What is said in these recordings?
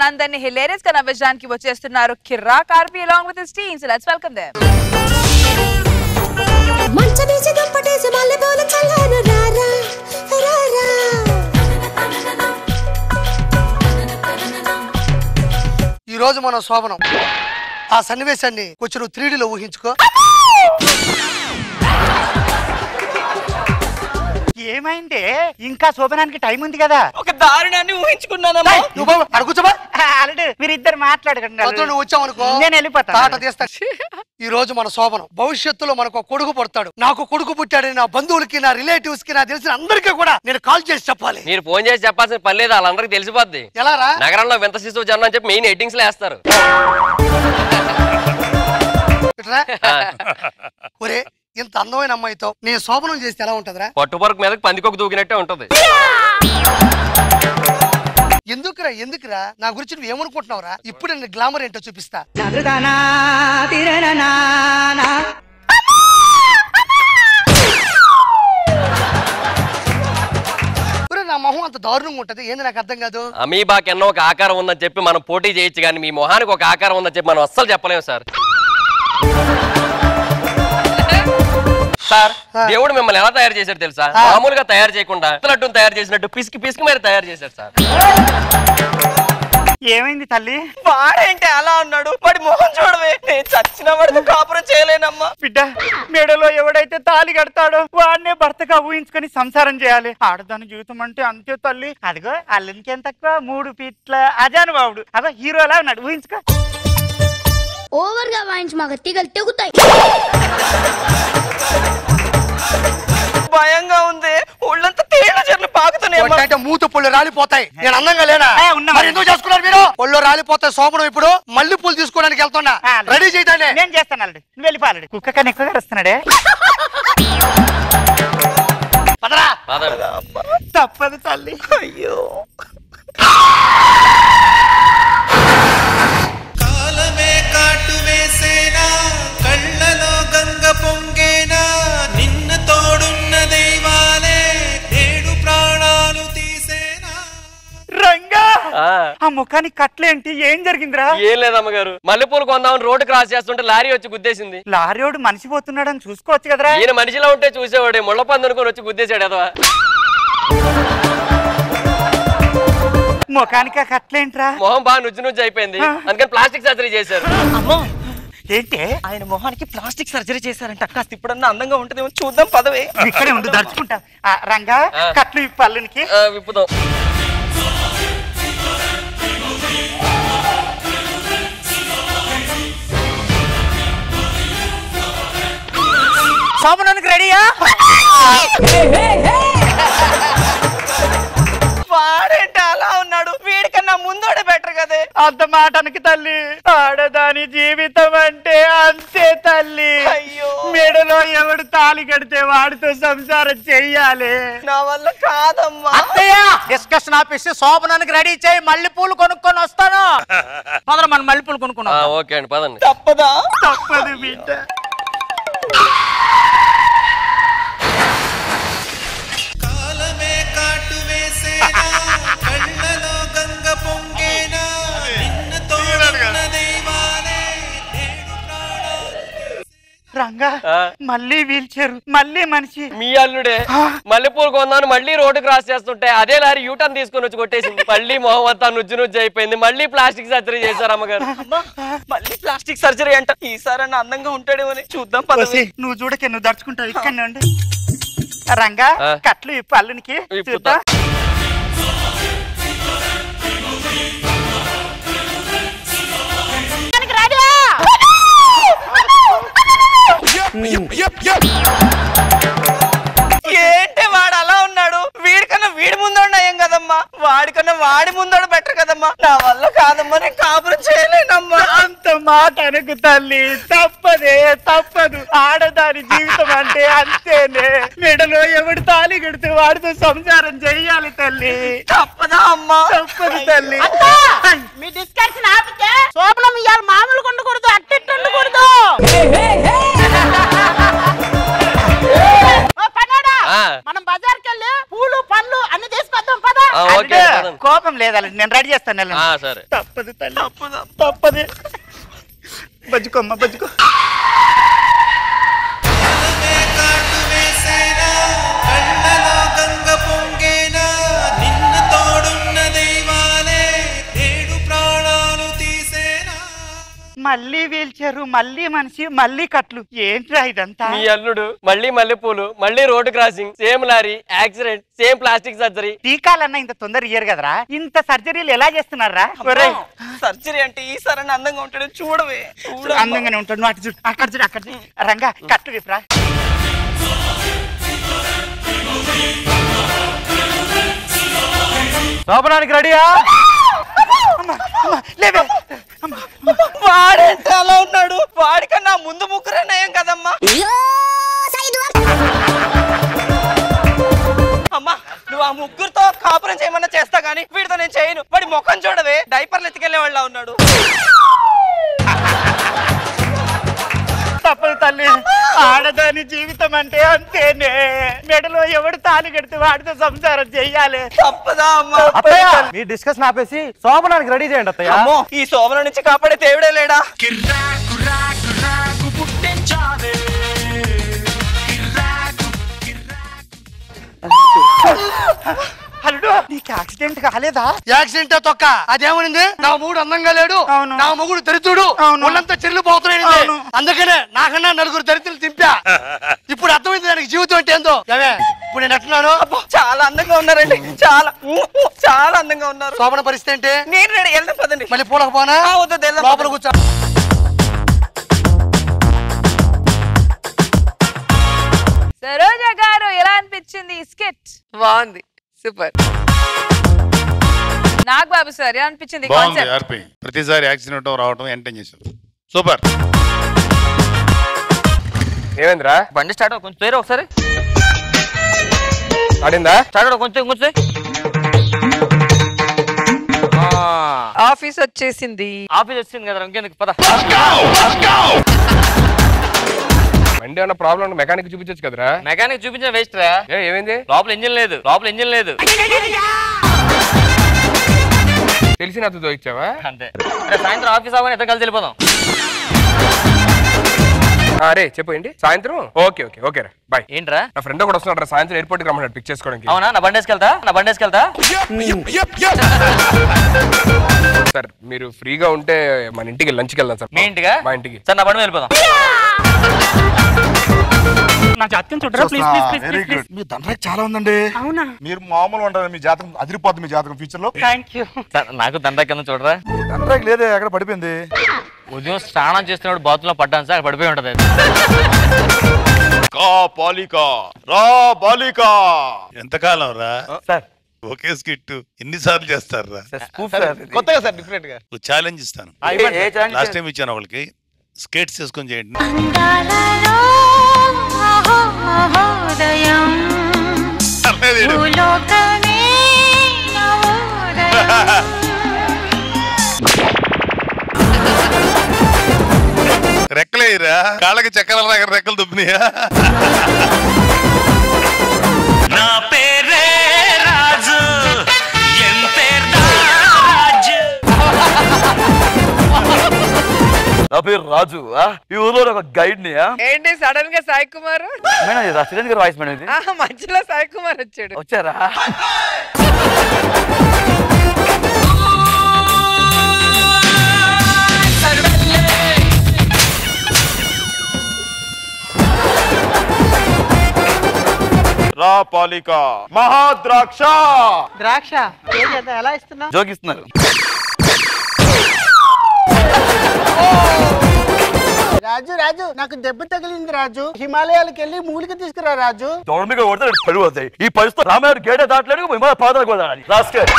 మనందరినీ హిలేరియస్ గా నవ్వించడానికి వచ్చేస్తున్నారు కిర్రా కార్పి along with his teams let's welcome them మంచమేసి దుప్పటేసి మల్లెపూలు చల్లాను రారా రారా ఈ రోజు మన శోభనం ఆ సన్నివేశాన్ని కొంచెం నువ్వు త్రీడీలో ఊహించుకో ఏమైంది ఇంకా శోభనానికి టైం ఉంది కదా ఒక దారుణాన్ని ఊహించుకున్నానమ్మా నువ్వు బాబు అడుగుతావా ఆల్రెడీ మీరిద్దరు మాట్లాడకండి వద్దు నువ్వు వచ్చావు అనుకో నేను వెళ్ళిపోతాను. తాట తీస్తా ఈ రోజు మన శోభనం భవిష్యత్తులో మనకు ఒక కొడుకు పుడతాడు నాకు కొడుకు పుట్టాడని నా బంధువులకి నా రిలేటివ్స్ కి నా తెలిసిన అందరికీ కూడా నేను కాల్ చేసి చెప్పాలి మీరు ఫోన్ చేసి చెప్పాల్సిన పని లేదు వాళ్ళందరికీ తెలిసిపోద్ది ఎలా రా నగరంలో వింత శిశువు జన్మ అని చెప్పి మెయిన్ ఎడ్డింగ్స్ లో వేస్తారు ఇట్రా. ఒరే ఇంత అందమైన అమ్మాయితో నేను శోభనం చేస్తే ఎలా ఉంటదిరా పట్టుపరకు మీదకి పందికొక దూకినట్టే ఉంటది ఎందుకురా ఎందుకురా నా గురించి నువ్వు ఏమనుకుంటున్నావురా ఇప్పుడు నేను గ్లామర్ ఏంటో చూపిస్తా ఒరే, నా మొహం అంత దారుణంగా ఉంటది ఏంది నాకు అర్థం కాదు అమీబాకెన్నో ఒక ఆకారం ఉందని చెప్పి మనం పోటీ చేయొచ్చు కానీ మీ మొహానికి ఒక ఆకారం ఉందని చెప్పి మనం అస్సలు చెప్పలేము సార్ సార్ దేవుడు మిమ్మల్ని ఎలా తయారు చేశారు తెలుసా మామూలుగా తయారు చేయకుండా లడ్డూని తయారు చేసినట్టు పిసికి పిసికి మీరు తయారు చేశారు సార్ ఏమైంది తల్లి వాడేంటి అలా అన్నాడు వాడి మొహం చూడవే నేను చచ్చిన వాడితో కాపురం చేయలేనమ్మా బిడ్డ మెడలో ఎవడైతే తాలి కడతాడో వాడినే భర్తగా ఊహించుకొని సంసారం చేయాలి ఆడదాని జీవితం అంటే అంతే తల్లి అదిగో అల్లునికేం తక్కువ మూడు పీట్ల అజానుబాబుడు అదో హీరోలా ఉన్నాడు ఊహించుకో ఓవర్ గా వాయించి మాకు తీగలు తెగుతాయి భయంగా ఉంది ఒళ్ళంతా తేళ్ల చెట్లు పాకుతున్నాయమ్మా అంటే మూత పళ్ళు రాలిపోతాయి నేను అందంగా లేనా ఏ, ఉన్నా మరి ఎందుకు చేసుకున్నారు మీరు పళ్ళు రాలిపోతాయి శోభనం ఇప్పుడు మళ్ళీ పూలు తీసుకోవడానికి వెళ్తున్నా ఆ, రెడీ చేయటానే నేను చేస్తాను అల్లుడు నువ్వు వెళ్ళిపోయాడు కుక్క కన్నా ఎక్కువగా వస్తున్నాడే పదరా పదండి. తప్పదు తల్లి అయ్యో కాలమే కాటు వేసేనా కళ్ళలో గంగ పొంగేనా నిన్న తోడున్న దైవాలే నేడు ప్రాణాలు తీసేనా రంగా ఆ, ఆ ముఖానికి కట్లేంటి ఏం జరిగిందిరా ఏం లేదమ్మగారు మల్లెపూలు కొందామని రోడ్డు క్రాస్ చేస్తుంటే లారీ వచ్చి గుద్దేసింది లారీోడు మనిషి పోతున్నాడని చూసుకోవచ్చు కదరా ఈయన మనిషిలో ఉంటే చూసేవాడే ముళ్ళ పంది అనుకుని వచ్చి గుద్దేశాడు అదవా ముఖానికి ఆ కట్లేంట్రా మొహం బాగా నుజ్జు నుజ్జు అయిపోయింది అందుకని ప్లాస్టిక్ సర్జరీ చేశారు అమ్మో ఏంటి ఆయన మొహానికి ప్లాస్టిక్ సర్జరీ చేశారంట కాస్త ఇప్పుడన్నా అందంగా ఉంటుందేమో చూద్దాం పదవే నువ్వు ఇక్కడే ఉండు దర్చుకుంటా ఆ, రంగా ఆ. కట్లు ఈ పల్లునికి ఆ, విప్పుదాం సోమనానికి రెడీయా వాడేంటి అలా ఉన్నాడు వీడికన్నా ముందోడే బెటర్ కదే అంత మాటనికి తల్లి ఆడదాని జీవితం అంటే అంతే తల్లి అయ్యో. మెడలో ఎవడు తాలి కడితే వాడితో సంసారం చెయ్యాలి నా వల్ల కాదమ్మా అత్తయ్య డిస్కషన్ ఆపేసి శోభనానికి రెడీ చేయి మల్లె పూలు కొనుక్కొని వస్తాను మొదలు మనం మల్లె పూలు ఆ, కొనుక్కున్నాం ఓకే అండి పదండి తప్పదా తప్పదు బిడ్డ కాలమే కాటు వేసేనా కళ్ళలో గంగ పొంగేనా నిన్న తోడున్న దైవాలే నేడు ప్రాణాలు రంగా ఆ. మళ్ళీ వీల్ చైర్ మళ్ళీ మనిషి మీ అల్లుడే మల్లెపూలు కొందాను మళ్ళీ రోడ్డు క్రాస్ చేస్తుంటే అదే లారీ యూటర్న్ తీసుకొని వచ్చి కొట్టేసింది మళ్ళీ మొహం అంతా నుజ్జు నుజ్జు అయిపోయింది మళ్ళీ ప్లాస్టిక్ సర్జరీ చేశారు అమ్మగారు అమ్మా, మళ్ళీ ప్లాస్టిక్ సర్జరీ అంట ఈసారన్నా అందంగా ఉంటాడేమో అని చూద్దాం పదవి వసి, నువ్వు చూడకే నువ్వు దడుచుకుంటావు ఇక్కడ నుండి రంగా ఆ. కట్లు ఈ పల్లునికి ఇప్పుతా. చూద్దా ఏంటి వాడు అలా ఉన్నాడు వీడికన్నా వీడి ముందున్నాయం కదమ్మా వాడికన్నా వాడి ముందోడు బెటర్ కదమ్మా నా వల్ల కాదమ్మా నేను కాపురం చేయలేనమ్మా అంత మాట అనకు తల్లి తప్పదే తప్పదు ఆడదాని జీవితం అంటే అంతేనే మెడలో ఎవడు తాలి కడితే వాడితో సంసారం చెయ్యాలి తల్లి తప్పదా అమ్మా తప్పదు తల్లి మీ డిస్కషన్ ఆపితే శోభనం ఇవాళ మామూలు ఉండకూడదు అట్టిట్టు ఉండకూడదు ఓ పన్నాడా ఆ. మనం బజార్కి వెళ్ళి పూలు పండ్లు అన్ని తీసుకొద్దాం పదా ఆ, ఓకే అల్లుడు, పదండి. కోపం కోపం లేదా నేను రెడీ చేస్తాను వెళ్ళండి. ఆ, సరే తప్పదు తల్లి తప్పదు తప్పదు బజ్జుకోమ్మ బజ్జుకో కాలమే కాటు వేసేనా కళ్ళలో గంగ పొంగేనా నిన్న తోడున్న దైవాలే ఏడు ప్రాణాలు తీసేనా మళ్ళీ వీల్చారు మళ్ళీ మనిషి మళ్ళీ కట్లు ఏంట్రా ఇదంతా మీ అల్లుడు మళ్ళీ మల్లెపూలు మళ్ళీ road crossing same lorry accident same plastic surgery టీకాలన్నా ఇంత తొందర ఇయ్యరు కదరా ఇంత సర్జరీలు ఎలా చేస్తున్నారా ఒరేయ్, సర్జరీ అంటే ఈ సరైన అందంగా ఉంటాడు చూడవే చూడ అందంగానే ఉంటాడు నువ్వు అటు చూడు అక్కడ చూడు అక్కడ చూడు రంగా కట్టు విప్రా శోభనానికి రెడీయా లేవే వాడెంత అలా ఉన్నాడు వాడికన్నా ముందు ముగ్గురే నయం కదమ్మా అమ్మా నువ్వు ఆ ముగ్గురుతో కాపురం చేయమన్నా చేస్తా గానీ వీడితో నేను చేయను వాడి ముఖం చూడవే డైపర్లు ఎత్తుకెళ్లే వాళ్ళ ఉన్నాడు తప్పదు తల్లి ఆడదాని జీవితం అంటే అంతేనే మెడలో ఎవడు తాలి కడితే వాడితో సంసారం చెయ్యాలి తప్పదా అమ్మా అత్తయ్య మీ డిస్కషన్ ఆపేసి శోభనానికి రెడీ చేయండి అత్తయ్య అమ్మో ఈ శోభన నుంచి కాపాడే దేవుడే లేడా అల్లుడు నీకు యాక్సిడెంట్ కాలేదా యాక్సిడెంట్ తొక్క అదేమనింది నా మూడు అందంగా లేడు అవును. నా మొగుడు దరిద్రుడు అవును. ఒళ్ళంతా చెల్లు పోతున్నాయి అవును. అందుకనే నాకన్నా నలుగురు దరిద్రులు తింపా ఇప్పుడు అర్థమైంది దానికి జీవితం అంటే ఏందో ఏమే ఇప్పుడు నేను ఎట్టున్నాను అబ్బో, చాలా అందంగా ఉన్నారండి చాలా ఊ, ఊ, చాలా అందంగా ఉన్నారు శోభన పరిస్థితి ఏంటి నేను రెడీ వెళ్దాం పదండి మళ్ళీ పూలకు పోనా ఆ, వద్దు, వద్దు, వెళ్దాం, లోపల పదండి. కూర్చో సరోజ గారు ఎలా అనిపించింది ఈ స్కిట్ బాగుంది సూపర్ నాగ్ బాబు సార్ ఎలా అనిపించింది ఈ బాగుంది కాన్సెప్ట్ ఆర్పి ప్రతిసారి యాక్సిడెంట్ రావటం ఎంటైన్ చేశారు సూపర్ ఏమైందిరా బండి స్టార్ట్ అవ్వ, కొంచెం పేరు ఒకసారి ఆడిందా స్టార్ట్ అవ్వ, కొంచెం కొంచెం ఆఫీస్ వచ్చేసింది ఆఫీస్ వచ్చింది కదా ఇంకెందుకు పద బండి అన్న ప్రాబ్లం మెకానిక్ చూపించచ్చు కదరా మెకానిక్ చూపించిన వేస్ట్ రా ఏ ఏమైంది లోపల ఇంజిన్ లేదు లోపల ఇంజిన్ లేదు తెలిసిన అతను ఇచ్చావా అంతే అరే, సాయంత్రం ఆఫీస్ అవ్వని ఇద్దరు కలిసి వెళ్ళిపోదాం అరే చెప్పండి సాయంత్రం ఓకే ఓకే ఓకే రా బాయ్ ఏంట్రా నా ఫ్రెండ్ కూడా వస్తున్నాడు రా సాయంత్రం ఎయిర్పోర్ట్ కి రమ్మన్నాడు పిక్ చేసుకోవడానికి అవునా నా బండి వేసుకెళ్తా నా బండి వేసుకెళ్తా సార్ మీరు ఫ్రీగా ఉంటే మన ఇంటికి లంచ్కి వెళ్దాం సార్ మీ ఇంటిగా మా ఇంటికి సార్ నా బండి మీద వెళ్ళిపోదాం నా జాతకం చూడరా please please please very please good మీ దండకి చాలా ఉందండి అవునా మీరు మామూలు ఉంటారు మీ జాతకం అదిరిపోద్ది మీ జాతకం ఫ్యూచర్ లో థ్యాంక్ యూ సార్ నాకు దండ కింద చూడరా దండకి లేదే అక్కడ పడిపోయింది ఉదయం స్నానం చేస్తున్నప్పుడు బాత్రూమ్ లో పడ్డాను సార్ అక్కడ పడిపోయి ఉంటది కా బాలిక రా బాలిక ఎంతకాలం రా సార్ ఒకే స్కిట్ ఎన్నిసార్లు చేస్తారా కొత్తగా సార్ డిఫరెంట్ గా ఛాలెంజ్ ఇస్తాను ఏ challenge? లాస్ట్ టైం ఇచ్చాను వాళ్ళకి స్కేట్స్ చేసుకొని చేయండి అందాలలో మహోదయం పర్లేదు ఈడు. భూలోకమే నవోదయం రెక్కలేదురా కాళ్ళకి చక్రాల దగ్గర రెక్కలు దుబ్బినాయా నా పేరే రాజు ఎన్ పేరు రాజు నా పేరు రాజు ఈ ఊర్లో ఒక గైడ్ ని ఏంటి సడన్ గా సాయి కుమార్ మేడం ఇది చిరంజీవి గారి వాయిస్ మేడం ఇది ఆహా, మధ్యలో సాయి కుమార్ వచ్చాడు వచ్చారా రా పాలిక మహాద్రాక్ష ద్రాక్ష ఏం చేద్దాం ఎలా ఇస్తున్నావు జోకిస్తున్నారు రాజు రాజు నాకు దెబ్బ తగిలింది రాజు హిమాలయాలకు వెళ్ళి మూలిక తీసుకురా రాజు దౌర్మిగా కొడితే పడి పోతాయి ఈ పరిస్థితి రామాయణ గేట దాటలేడు విమాన పాదాలు కూడా దాటాలి రాస్కర్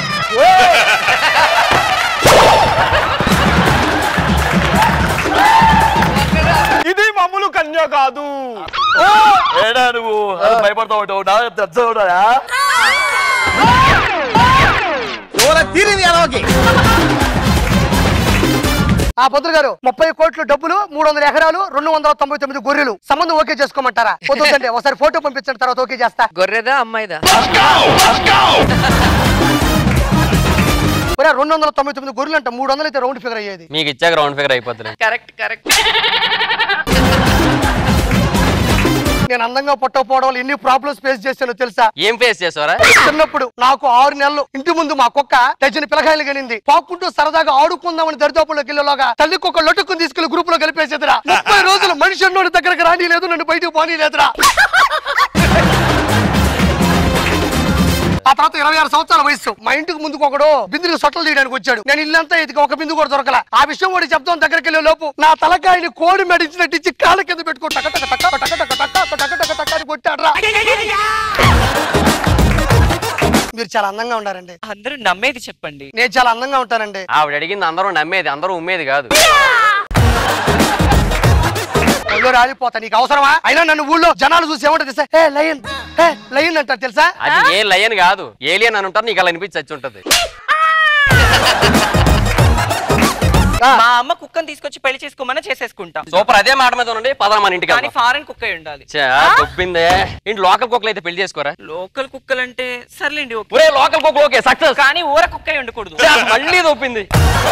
ఇది మామూలు కన్య కాదు ఏడా నువ్వు భయపడతా ఉంటావు నా తెచ్చా ఆ పొద్దులు గారు ముప్పై కోట్లు డబ్బులు మూడు వందల ఎకరాలు రెండు వందల తొంభై తొమ్మిది గొర్రెలు సంబంధం ఓకే చేసుకోమంటారా వద్దండి ఒకసారి ఫోటో పంపించండి తర్వాత ఓకే చేస్తా గొర్రెదా అమ్మాయిదా ఒరే రెండు వందల తొంభై తొమ్మిది గొర్రెలు అంట మూడు వందలు అయితే రౌండ్ ఫిగర్ అయ్యేది మీకు ఇచ్చాక రౌండ్ ఫిగర్ అయిపోతుంది కరెక్ట్ కరెక్ట్ నేను అందంగా పుట్టకపోవడం వల్ల ఎన్ని ప్రాబ్లమ్స్ ఫేస్ చేశానో తెలుసా ఏం ఫేస్ చేసావరా చిన్నప్పుడు నాకు ఆరు నెలలు ఇంటి ముందు మా కుక్క డజన్ పిల్లకాయలు గనింది పాక్కుంటూ సరదాగా ఆడుకుందామని దరిదాపులోకి వెళ్ళేలాగా తల్లి కుక్క లొట్టుకుని తీసుకెళ్లి గ్రూప్ లో కలిపేసేదిరా ముప్పై రోజులు మనిషి అన్నోడి దగ్గరకు రాని లేదు నన్ను బయటకు పోనీ లేదురా ఆ తర్వాత ఇరవై ఆరు సంవత్సరాల వయసు మా ఇంటికి ముందుకు ఒకడు బిందుకు సొట్టలు తీయడానికి వచ్చాడు నేను ఇల్లంతా ఇదికి ఒక బిందు కూడా దొరకల ఆ విషయం వాడి చెప్తాం దగ్గరికి వెళ్ళే లోపు నా తలకాయని కోడి మెడించినట్టు ఇచ్చి కాళ్ళ కింద పెట్టుకో టక టక టక టక టక టక టక టక టక టక అని కొట్టాడ్రా మీరు చాలా అందంగా ఉన్నారండి అందరూ నమ్మేది చెప్పండి నేను చాలా అందంగా ఉంటానండి ఆవిడ అడిగింది అందరూ నమ్మేది అందరూ ఉమ్మేది కాదు ఒళ్ళు రాలిపోతా నీకు అవసరమా అయినా నన్ను ఊళ్ళో జనాలు చూసి ఏమంటారు తెలుసా ఏ లయన్ ఏ లయన్ అంటారు తెలుసా అది ఏ లయన్ కాదు ఏలియన్ అని ఉంటారు నీకు అలా అనిపించి చచ్చి ఉంటది మా అమ్మ కుక్కని తీసుకొచ్చి పెళ్లి చేసుకోమని చేసేసుకుంటాం సూపర్ అదే మాట మీద ఉండండి పదరా మన ఇంటికి కానీ ఫారెన్ కుక్క అయి ఉండాలి చా దొబ్బిందే ఇంటి లోకల్ కుక్కలు అయితే పెళ్లి చేసుకోరా లోకల్ కుక్కలంటే సర్లేండి ఓకే ఒరే లోకల్ కుక్కలు ఓకే సక్సెస్ కానీ ఊర కుక్క అయి ఉండకూడదు మళ్ళీ దొప్పింది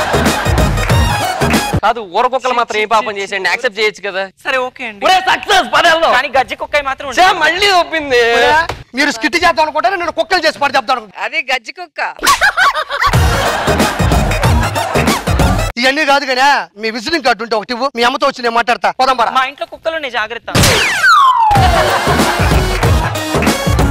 కాదు ఊర కుక్కలు మాత్రం ఏం పాపం చేసేయండి యాక్సెప్ట్ చేయొచ్చు కదా సరే ఓకే అండి ఒరే సక్సెస్ పదేళ్ళు కానీ గజ్జి కుక్క అయి మాత్రం చా ఉండకూడదు. మళ్ళీ దొప్పింది మీరు స్కిట్ చేద్దాం అనుకుంటే నేను కుక్కలు చేసి పడి చెప్తాను అది గజ్జి కుక్క ఇవన్నీ కాదు కానీ మీ విజిటింగ్ కార్డు ఉంటే ఒకటి ఇవ్వు. మీ అమ్మతో వచ్చి నేను మాట్లాడతా పోదాం పరా మా ఇంట్లో కుక్కలు ఉన్నాయి జాగ్రత్త